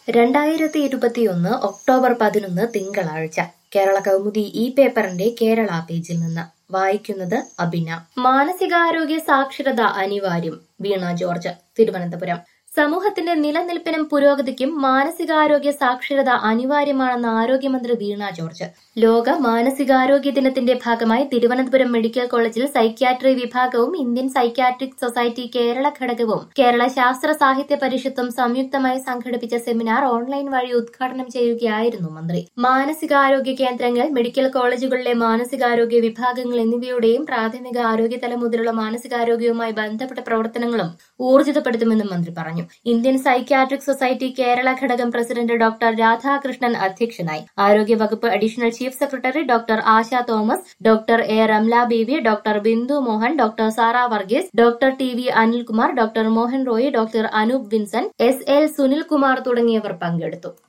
രണ്ടായിരത്തി ഇരുപത്തിയൊന്ന് ഒക്ടോബർ പതിനൊന്ന് തിങ്കളാഴ്ച കേരള കൗമുദി ഈ പേപ്പറിന്റെ കേരള പേജിൽ നിന്ന് വായിക്കുന്നത് അബിന മാനസികാരോഗ്യ സാക്ഷരത അനിവാര്യം വീണ ജോർജ് തിരുവനന്തപുരം സമൂഹത്തിന്റെ നിലനിൽപ്പിനും പുരോഗതിക്കും മാനസികാരോഗ്യ സാക്ഷരത അനിവാര്യമാണെന്ന് ആരോഗ്യമന്ത്രി വീണ ജോർജ് ലോക മാനസികാരോഗ്യ ദിനത്തിന്റെ ഭാഗമായി തിരുവനന്തപുരം മെഡിക്കൽ കോളേജിൽ സൈക്യാട്രി വിഭാഗവും ഇന്ത്യൻ സൈക്യാട്രിക് സൊസൈറ്റി കേരള ഘടകവും കേരള ശാസ്ത്ര സാഹിത്യ പരിഷത്തും സംയുക്തമായി സംഘടിപ്പിച്ച സെമിനാർ ഓൺലൈൻ വഴി ഉദ്ഘാടനം ചെയ്യുകയായിരുന്നു മന്ത്രി മാനസികാരോഗ്യ കേന്ദ്രങ്ങൾ മെഡിക്കൽ കോളേജുകളിലെ മാനസികാരോഗ്യ വിഭാഗങ്ങൾ എന്നിവയുടെയും പ്രാഥമിക ആരോഗ്യതലം മുതലുള്ള മാനസികാരോഗ്യവുമായി ബന്ധപ്പെട്ട പ്രവർത്തനങ്ങളും ഊർജിതപ്പെടുത്തുമെന്നും മന്ത്രി പറഞ്ഞു ഇന്ത്യൻ സൈക്യാട്രിക് സൊസൈറ്റി കേരള ഘടകം പ്രസിഡന്റ് ഡോക്ടർ രാധാകൃഷ്ണൻ അധ്യക്ഷനായി ആരോഗ്യ വകുപ്പ് additional chief secretary doctor Asha Thomas doctor A Ramla Beevi doctor Bindu Mohan doctor Sara Varghese doctor T V Anilkumar doctor Mohan Roy doctor Anoop Vinson S L Sunilkumar തുടങ്ങിയവർ പങ്കെടുത്തു